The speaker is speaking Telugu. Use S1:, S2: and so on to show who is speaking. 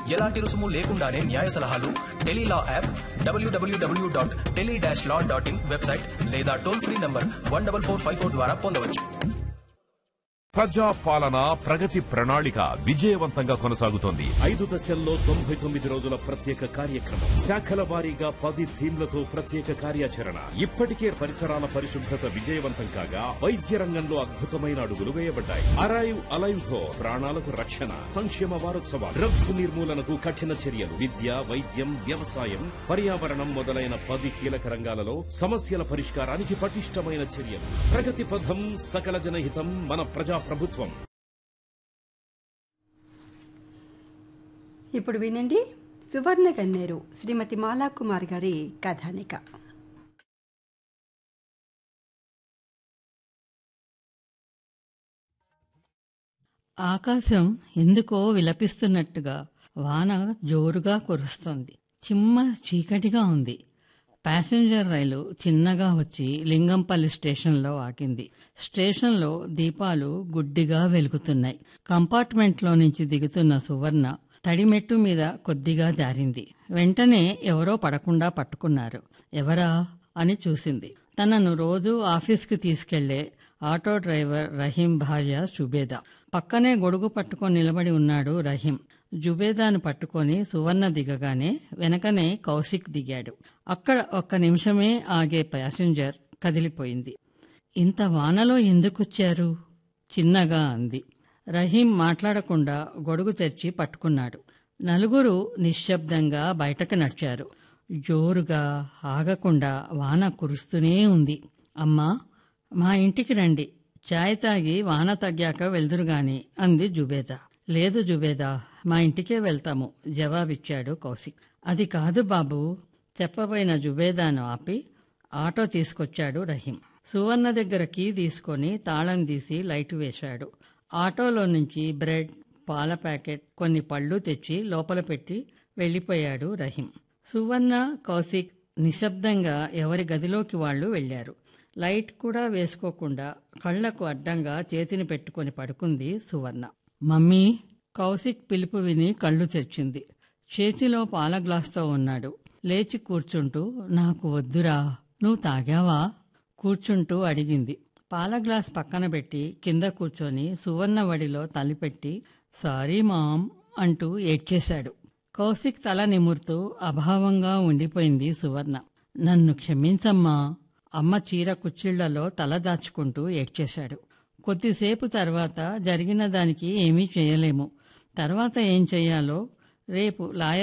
S1: ఎలాంటి రుసుము లేకుండానే న్యాయ సలహాలు tele law app WWW dot tele dash law dot in website లేదా toll free number one double four five four ద్వారా పొందవచ్చు
S2: ప్రజా పాలన ప్రగతి ప్రణాళిక విజయవంతంగా కొనసాగుతోంది
S3: ఐదు దశల్లో తొంభై తొమ్మిది రోజుల ప్రత్యేక కార్యక్రమం శాఖల వారీగా పది థీమ్లతో ప్రత్యేక కార్యాచరణ ఇప్పటికే పరిసరాల పరిశుభ్రత విజయవంతం కాగా వైద్య రంగంలో అద్భుతమైన అడుగులు వేయబడ్డాయి అరైవ్ అలైవ్ తో ప్రాణాలకు రక్షణ సంక్షేమ వారోత్సవాలు డ్రగ్స్ నిర్మూలనకు కఠిన చర్యలు విద్య వైద్యం వ్యవసాయం పర్యావరణం మొదలైన పది కీలక రంగాలలో సమస్యల పరిష్కారానికి పటిష్టమైన చర్యలు ప్రగతి పథం సకల జనహితం మన ప్రజా ప్రభుత్వం
S4: ఇప్పుడు వినండి సువర్ణ గన్నేరు శ్రీమతి మాలా కుమార్ గారి కథానిక
S5: ఆకాశం ఎందుకో విలపిస్తున్నట్టుగా వాన జోరుగా కురుస్తోంది చిమ్మ చీకటిగా ఉంది ప్యాసింజర్ రైలు చిన్నగా వచ్చి లింగంపల్లి స్టేషన్లో ఆగింది స్టేషన్లో దీపాలు గుడ్డిగా వెలుగుతున్నాయి కంపార్ట్మెంట్లో నుంచి దిగుతున్న సువర్ణ తడిమెట్టు మీద కొద్దిగా జారింది వెంటనే ఎవరో పడకుండా పట్టుకున్నారు ఎవరా అని చూసింది తనను రోజు ఆఫీస్కి తీసుకెళ్లే ఆటో డ్రైవర్ రహీం భార్య జుబేదా పక్కనే గొడుగు పట్టుకొని నిలబడి ఉన్నాడు రహీం జుబేదాను పట్టుకొని సువర్ణ దిగగానే వెనకనే కౌశిక్ దిగాడు అక్కడ ఒక్క నిమిషమే ఆగే ప్యాసింజర్ కదిలిపోయింది ఇంత వానలో ఎందుకొచ్చారు చిన్నగా అంది రహీం మాట్లాడకుండా గొడుగు తెరిచి పట్టుకున్నాడు నలుగురు నిశ్శబ్దంగా బయటకు నడిచారు జోరుగా ఆగకుండా వాన కురుస్తూనే ఉంది అమ్మా మా ఇంటికి రండి చాయ్ తాగి వాన తగ్గాక వెళ్దురుగాని అంది జుబేదా లేదు జుబేదా మా ఇంటికే వెళ్తాము జవాబిచ్చాడు కౌశిక్ అది కాదు బాబు చెప్పబోయిన జుబేదాను ఆపి ఆటో తీసుకొచ్చాడు రహీం సువర్ణ దగ్గర కీ తీసుకొని తాళం తీసి లైట్ వేశాడు ఆటోలో నుంచి బ్రెడ్ పాల ప్యాకెట్ కొన్ని పళ్ళు తెచ్చి లోపల పెట్టి వెళ్ళిపోయాడు రహీం సువర్ణ కౌశిక్ నిశ్శబ్దంగా ఎవరి గదిలోకి వాళ్ళు వెళ్లారు లైట్ కూడా వేసుకోకుండా కళ్లకు అడ్డంగా చేతిని పెట్టుకొని పడుకుంది సువర్ణ మమ్మీ కౌశిక్ పిలుపు విని కళ్ళు తెరిచింది చేతిలో పాల గ్లాస్తో ఉన్నాడు లేచి కూర్చుంటూ నాకు వద్దురా నువ్వు తాగావా కూర్చుంటూ అడిగింది పాల గ్లాస్ పక్కన పెట్టి కింద కూర్చొని సువర్ణ వడిలో తలిపెట్టి సారీ మామ్ అంటూ ఏడ్చేశాడు కౌశిక్ తల నిమురుతూ అభావంగా ఉండిపోయింది సువర్ణ నన్ను క్షమించమ్మా అమ్మ చీర కుచ్చిళ్లలో తల దాచుకుంటూ ఏడ్చేశాడు కొద్దిసేపు తర్వాత జరిగిన దానికి ఏమీ చేయలేము తర్వాత ఏం చెయ్యాలో రేపు లాయర్